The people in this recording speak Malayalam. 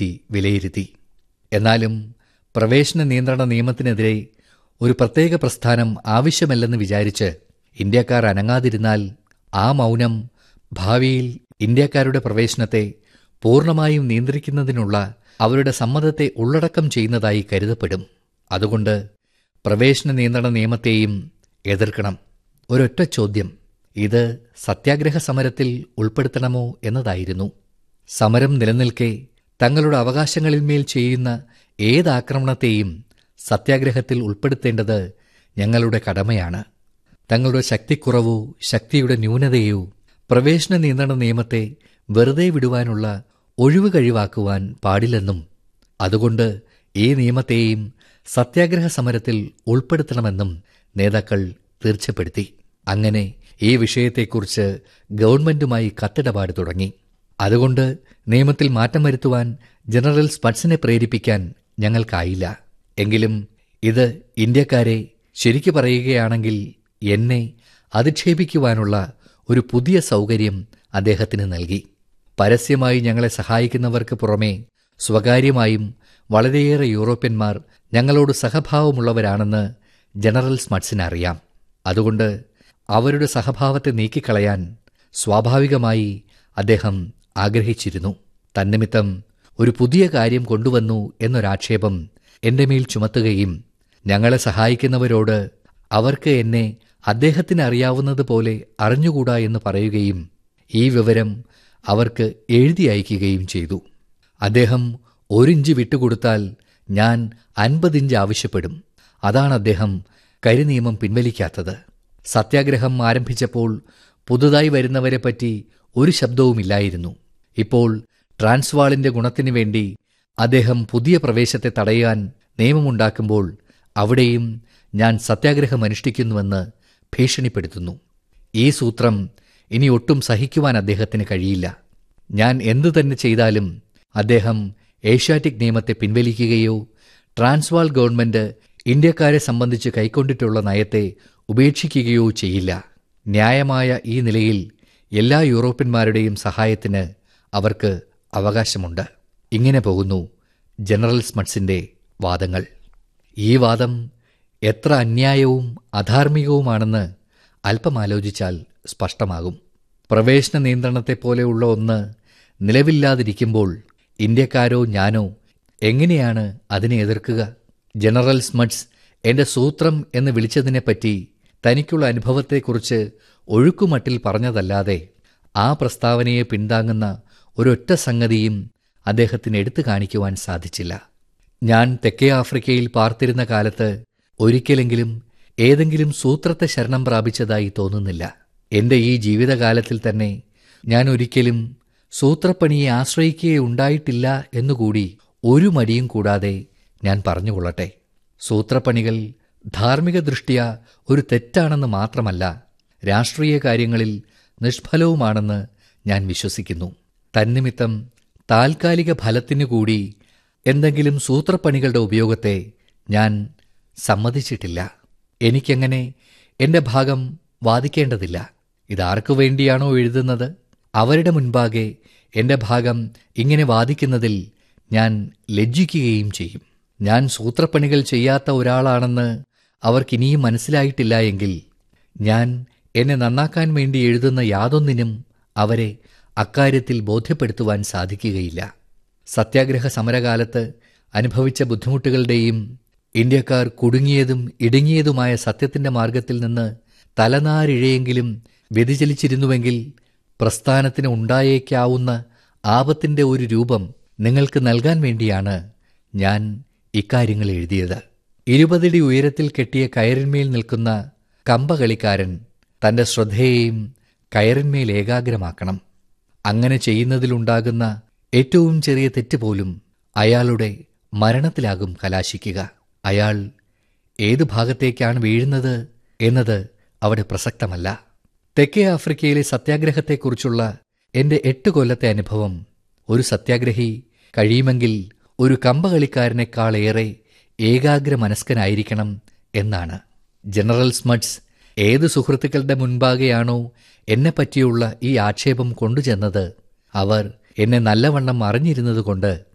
അതേപ്പറ്റി വിലയിരുത്തി എന്നാലും പ്രവേശന നിയന്ത്രണ നിയമത്തിനെതിരെ ഒരു പ്രത്യേക പ്രസ്ഥാനം ആവശ്യമല്ലെന്ന് വിചാരിച്ച് ഇന്ത്യക്കാർ അനങ്ങാതിരുന്നാൽ ആ മൗനം ഭാവിയിൽ ഇന്ത്യക്കാരുടെ പ്രവേശനത്തെ പൂർണ്ണമായും നിയന്ത്രിക്കുന്നതിനുള്ള അവരുടെ സമ്മതത്തെ ഉള്ളടക്കം ചെയ്യുന്നതായി കരുതപ്പെടും അതുകൊണ്ട് പ്രവേശന നിയന്ത്രണ നിയമത്തെയും എതിർക്കണം ഒരൊറ്റ ചോദ്യം ഇത് സത്യാഗ്രഹ സമരത്തിൽ ഉൾപ്പെടുത്തണമോ എന്നതായിരുന്നു സമരം നിലനിൽക്കെ തങ്ങളുടെ അവകാശങ്ങളിന്മേൽ ചെയ്യുന്ന ഏതാക്രമണത്തെയും സത്യാഗ്രഹത്തിൽ ഉൾപ്പെടുത്തേണ്ടത് ഞങ്ങളുടെ കടമയാണ് തങ്ങളുടെ ശക്തിക്കുറവോ ശക്തിയുടെ ന്യൂനതയോ പ്രവേശന നിയന്ത്രണ നിയമത്തെ വെറുതെ വിടുവാനുള്ള ഒഴിവ് കഴിവാക്കുവാൻ പാടില്ലെന്നും അതുകൊണ്ട് ഈ നിയമത്തെയും സത്യാഗ്രഹ സമരത്തിൽ ഉൾപ്പെടുത്തണമെന്നും നേതാക്കൾ തീർച്ചപ്പെടുത്തി അങ്ങനെ ഈ വിഷയത്തെക്കുറിച്ച് ഗവൺമെന്റുമായി കത്തിടപാട് തുടങ്ങി അതുകൊണ്ട് നിയമത്തിൽ മാറ്റം വരുത്തുവാൻ ജനറൽ സ്പട്സിനെ പ്രേരിപ്പിക്കാൻ ഞങ്ങൾക്കായില്ല എങ്കിലും ഇത് ഇന്ത്യക്കാരെ ശരിക്കു പറയുകയാണെങ്കിൽ എന്നെ അധിക്ഷേപിക്കുവാനുള്ള ഒരു പുതിയ സൗകര്യം അദ്ദേഹത്തിന് നൽകി പരസ്യമായി ഞങ്ങളെ സഹായിക്കുന്നവർക്ക് പുറമേ സ്വകാര്യമായും വളരെയേറെ യൂറോപ്യന്മാർ ഞങ്ങളോട് സഹഭാവമുള്ളവരാണെന്ന് ജനറൽ സ്മട്സിന് അറിയാം അതുകൊണ്ട് അവരുടെ സഹഭാവത്തെ നീക്കിക്കളയാൻ സ്വാഭാവികമായി അദ്ദേഹം ആഗ്രഹിച്ചിരുന്നു തന്നിമിത്തം ഒരു പുതിയ കാര്യം കൊണ്ടുവന്നു എന്നൊരാക്ഷേപം എന്റെ മേൽ ചുമത്തുകയും ഞങ്ങളെ സഹായിക്കുന്നവരോട് അവർക്ക് എന്നെ അദ്ദേഹത്തിന് അറിയാവുന്നതുപോലെ അറിഞ്ഞുകൂടാ എന്ന് പറയുകയും ഈ വിവരം അവർക്ക് എഴുതി അയക്കുകയും ചെയ്തു അദ്ദേഹം ഒരിഞ്ച് വിട്ടുകൊടുത്താൽ ഞാൻ അൻപതിഞ്ച് ആവശ്യപ്പെടും അതാണ് അദ്ദേഹം കരിനിയമം പിൻവലിക്കാത്തത് സത്യാഗ്രഹം ആരംഭിച്ചപ്പോൾ പുതുതായി വരുന്നവരെപ്പറ്റി ഒരു ശബ്ദവുമില്ലായിരുന്നു ഇപ്പോൾ ട്രാൻസ്വാളിന്റെ ഗുണത്തിനു വേണ്ടി അദ്ദേഹം പുതിയ പ്രവേശത്തെ തടയാൻ നിയമമുണ്ടാക്കുമ്പോൾ അവിടെയും ഞാൻ സത്യാഗ്രഹം അനുഷ്ഠിക്കുന്നുവെന്ന് ഭീഷണിപ്പെടുത്തുന്നു ഈ സൂത്രം ഇനി ഒട്ടും സഹിക്കുവാൻ അദ്ദേഹത്തിന് കഴിയില്ല ഞാൻ എന്തു തന്നെ ചെയ്താലും അദ്ദേഹം ഏഷ്യാറ്റിക് നിയമത്തെ പിൻവലിക്കുകയോ ട്രാൻസ്വാൾ ഗവൺമെന്റ് ഇന്ത്യക്കാരെ സംബന്ധിച്ച് കൈക്കൊണ്ടിട്ടുള്ള നയത്തെ ഉപേക്ഷിക്കുകയോ ചെയ്യില്ല ന്യായമായ ഈ നിലയിൽ എല്ലാ യൂറോപ്യന്മാരുടെയും സഹായത്തിന് അവർക്ക് അവകാശമുണ്ട് ഇങ്ങനെ പോകുന്നു ജനറൽ സ്മട്സിന്റെ വാദങ്ങൾ ഈ വാദം എത്ര അന്യായവും അധാർമികവുമാണെന്ന് അല്പം ആലോചിച്ചാൽ സ്പഷ്ടമാകും പ്രവേശന നിയന്ത്രണത്തെപ്പോലെയുള്ള ഒന്ന് നിലവില്ലാതിരിക്കുമ്പോൾ ഇന്ത്യക്കാരോ ഞാനോ എങ്ങനെയാണ് അതിനെ എതിർക്കുക ജനറൽ സ്മട്സ് എന്റെ സൂത്രം എന്ന് വിളിച്ചതിനെപ്പറ്റി തനിക്കുള്ള അനുഭവത്തെക്കുറിച്ച് ഒഴുക്കുമട്ടിൽ പറഞ്ഞതല്ലാതെ ആ പ്രസ്താവനയെ പിന്താങ്ങുന്ന ഒരൊറ്റ സംഗതിയും അദ്ദേഹത്തിന് എടുത്തു കാണിക്കുവാൻ സാധിച്ചില്ല ഞാൻ തെക്കേ ആഫ്രിക്കയിൽ പാർത്തിരുന്ന കാലത്ത് ഒരിക്കലെങ്കിലും ഏതെങ്കിലും സൂത്രത്തെ ശരണം പ്രാപിച്ചതായി തോന്നുന്നില്ല എന്റെ ഈ ജീവിതകാലത്തിൽ തന്നെ ഞാൻ ഒരിക്കലും സൂത്രപ്പണിയെ ആശ്രയിക്കുകയെ ഉണ്ടായിട്ടില്ല എന്നുകൂടി ഒരു മടിയും കൂടാതെ ഞാൻ പറഞ്ഞുകൊള്ളട്ടെ സൂത്രപ്പണികൾ ധാർമ്മിക ദൃഷ്ട്യ ഒരു തെറ്റാണെന്ന് മാത്രമല്ല രാഷ്ട്രീയ കാര്യങ്ങളിൽ നിഷ്ഫലവുമാണെന്ന് ഞാൻ വിശ്വസിക്കുന്നു തന്നിമിത്തം താൽക്കാലിക ഫലത്തിനു കൂടി എന്തെങ്കിലും സൂത്രപ്പണികളുടെ ഉപയോഗത്തെ ഞാൻ സമ്മതിച്ചിട്ടില്ല എനിക്കങ്ങനെ എന്റെ ഭാഗം വാദിക്കേണ്ടതില്ല ഇതാർക്കു വേണ്ടിയാണോ എഴുതുന്നത് അവരുടെ മുൻപാകെ എന്റെ ഭാഗം ഇങ്ങനെ വാദിക്കുന്നതിൽ ഞാൻ ലജ്ജിക്കുകയും ചെയ്യും ഞാൻ സൂത്രപ്പണികൾ ചെയ്യാത്ത ഒരാളാണെന്ന് അവർക്കിനിയും മനസ്സിലായിട്ടില്ല എങ്കിൽ ഞാൻ എന്നെ നന്നാക്കാൻ വേണ്ടി എഴുതുന്ന യാതൊന്നിനും അവരെ അക്കാര്യത്തിൽ ബോധ്യപ്പെടുത്തുവാൻ സാധിക്കുകയില്ല സത്യാഗ്രഹ സമരകാലത്ത് അനുഭവിച്ച ബുദ്ധിമുട്ടുകളുടെയും ഇന്ത്യക്കാർ കുടുങ്ങിയതും ഇടുങ്ങിയതുമായ സത്യത്തിന്റെ മാർഗത്തിൽ നിന്ന് തലനാരിഴയെങ്കിലും വ്യതിചലിച്ചിരുന്നുവെങ്കിൽ പ്രസ്ഥാനത്തിന് ഉണ്ടായേക്കാവുന്ന ആപത്തിന്റെ ഒരു രൂപം നിങ്ങൾക്ക് നൽകാൻ വേണ്ടിയാണ് ഞാൻ ഇക്കാര്യങ്ങൾ എഴുതിയത് ഇരുപതടി ഉയരത്തിൽ കെട്ടിയ കയറിന്മേൽ നിൽക്കുന്ന കമ്പകളിക്കാരൻ തന്റെ ശ്രദ്ധയെയും കയറിന്മേൽ ഏകാഗ്രമാക്കണം അങ്ങനെ ചെയ്യുന്നതിലുണ്ടാകുന്ന ഏറ്റവും ചെറിയ തെറ്റ് പോലും അയാളുടെ മരണത്തിലാകും കലാശിക്കുക അയാൾ ഏതു ഭാഗത്തേക്കാണ് വീഴുന്നത് എന്നത് അവിടെ പ്രസക്തമല്ല തെക്കേ ആഫ്രിക്കയിലെ സത്യാഗ്രഹത്തെക്കുറിച്ചുള്ള എന്റെ എട്ട് കൊല്ലത്തെ അനുഭവം ഒരു സത്യാഗ്രഹി കഴിയുമെങ്കിൽ ഒരു കമ്പകളിക്കാരനേക്കാളേറെ ഏകാഗ്ര മനസ്കനായിരിക്കണം എന്നാണ് ജനറൽ സ്മട്സ് ഏത് സുഹൃത്തുക്കളുടെ മുൻപാകെയാണോ എന്നെപ്പറ്റിയുള്ള ഈ ആക്ഷേപം കൊണ്ടുചെന്നത് അവർ എന്നെ നല്ലവണ്ണം അറിഞ്ഞിരുന്നതുകൊണ്ട്